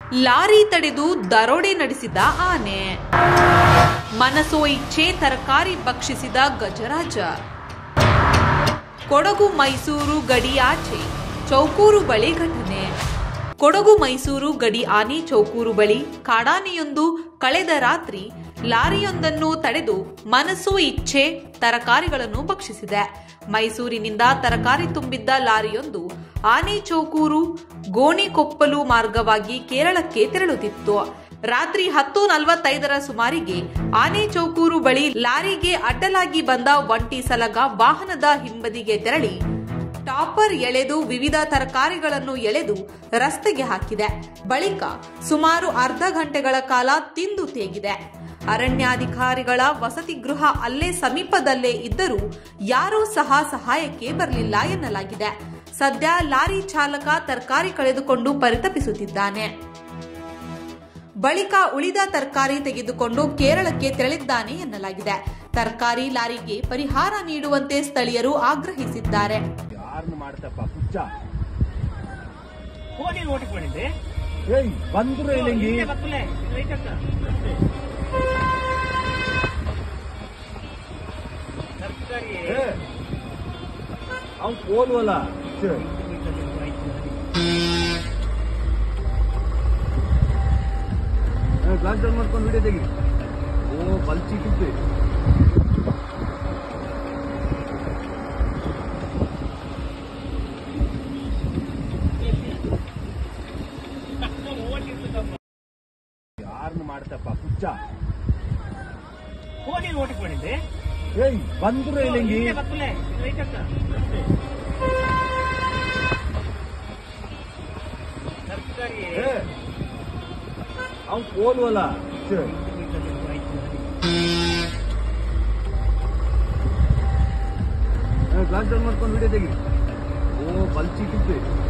lorry ತಡೆದು ದರೋಡೆ ನಡೆಸಿದ ಆನೆ ಮನಸೋ ಇಚ್ಛೆ ತರಕಾರಿ ಭಕ್ಷಿಸಿದ ಗಜರಾಜ ಕೊಡಗು ಮೈಸೂರು ಗಡಿ ಆಚೆ ಚೌಕೂರು ಬಳಿ ಘಟನೆ ಕೊಡಗು ಮೈಸೂರು ಗಡಿ ಆನೆ ಚೌಕೂರು ಬಳಿ ಕಾಡಾನೆಯೊಂದು ಕಳೆದ ರಾತ್ರಿ ಲಾರಿಯೊಂದನ್ನು ತಡೆದು ಮನಸ್ಸು ಇಚ್ಛೆ ತರಕಾರಿಗಳನ್ನು ಭಕ್ಷಿಸಿದೆ ಮೈಸೂರಿನಿಂದ ತರಕಾರಿ ತುಂಬಿದ್ದ ಲಾರಿಯೊಂದು ಆನೆ ಚೌಕೂರು ಗೋಣಿಕೊಪ್ಪಲು ಮಾರ್ಗವಾಗಿ ಕೇರಳಕ್ಕೆ ತೆರಳುತ್ತಿತ್ತು ರಾತ್ರಿ ಹತ್ತು ನಲವತ್ತೈದರ ಸುಮಾರಿಗೆ ಆನೆ ಚೌಕೂರು ಬಳಿ ಲಾರಿಗೆ ಅಡ್ಡಲಾಗಿ ಬಂದ ಒಂಟಿ ಸಲಗ ವಾಹನದ ಹಿಂಬದಿಗೆ ತೆರಳಿ ಟಾಪರ್ ಎಳೆದು ವಿವಿಧ ತರಕಾರಿಗಳನ್ನು ಎಳೆದು ರಸ್ತೆಗೆ ಹಾಕಿದೆ ಬಳಿಕ ಸುಮಾರು ಅರ್ಧ ಗಂಟೆಗಳ ಕಾಲ ತಿಂದು ತೇಗಿದೆ ಅರಣ್ಯಾಧಿಕಾರಿಗಳ ವಸತಿ ಗೃಹ ಅಲ್ಲೇ ಸಮೀಪದಲ್ಲೇ ಇದ್ದರೂ ಯಾರೂ ಸಹ ಸಹಾಯಕ್ಕೆ ಬರಲಿಲ್ಲ ಎನ್ನಲಾಗಿದೆ ಸದ್ಯ ಲಾರಿ ಚಾಲಕ ತರಕಾರಿ ಕಳೆದುಕೊಂಡು ಪರಿತಪಿಸುತ್ತಿದ್ದಾನೆ ಬಳಿಕ ಉಳಿದ ತರಕಾರಿ ತೆಗೆದುಕೊಂಡು ಕೇರಳಕ್ಕೆ ತೆರಳಿದ್ದಾನೆ ಎನ್ನಲಾಗಿದೆ ತರಕಾರಿ ಲಾರಿಗೆ ಪರಿಹಾರ ನೀಡುವಂತೆ ಸ್ಥಳೀಯರು ಆಗ್ರಹಿಸಿದ್ದಾರೆ ಯಾರನ್ನು ಮಾಡ್ತಪ್ಪ ಹುಚ್ಚ ಹೋಗಿ ಓಟಿಗೆ ಮಾಡಿದ್ದೆ ಏಯ್ ಬಂದ್ರು ಇಲ್ಲಿಂಗಿ ಬತ್ತಲೆ ರೈಟ್ ಅಂತ ತರಕಾರಿ ಅವ್ನು ಹೋಲ್ವಲ್ಲ ಗ್ಲಾಸ್ ಡೌನ್ ಮಾಡ್ಕೊಂಡು ವಿಡಿಯೋ ತೆಗಿ ಓ ಬಲ್ಚಿ ಕಿತ್ತೆ ಯಾರನ್ನು ಮಾಡ್ತಪ್ಪ ಹುಚ್ಚ ಹೋಗಿ ಓಟಿಗೆ ಮಾಡಿದ್ದೆ ಏಯ್ ಬಂದ್ರು ಇಲ್ಲಿಂಗಿ ಬತ್ತಲೆ ರೈಟ್ ಅಂತ ತರಕಾರಿ ಅವ್ನು ಹೋಲ್ವಲ್ಲ ಗ್ಲಾಸ್ ಡೌನ್ ಮಾಡ್ಕೊಂಡು ವಿಡಿಯೋ ತೆಗಿ ಓ ಬಲ್ಚಿ ಕಿತ್ತೆ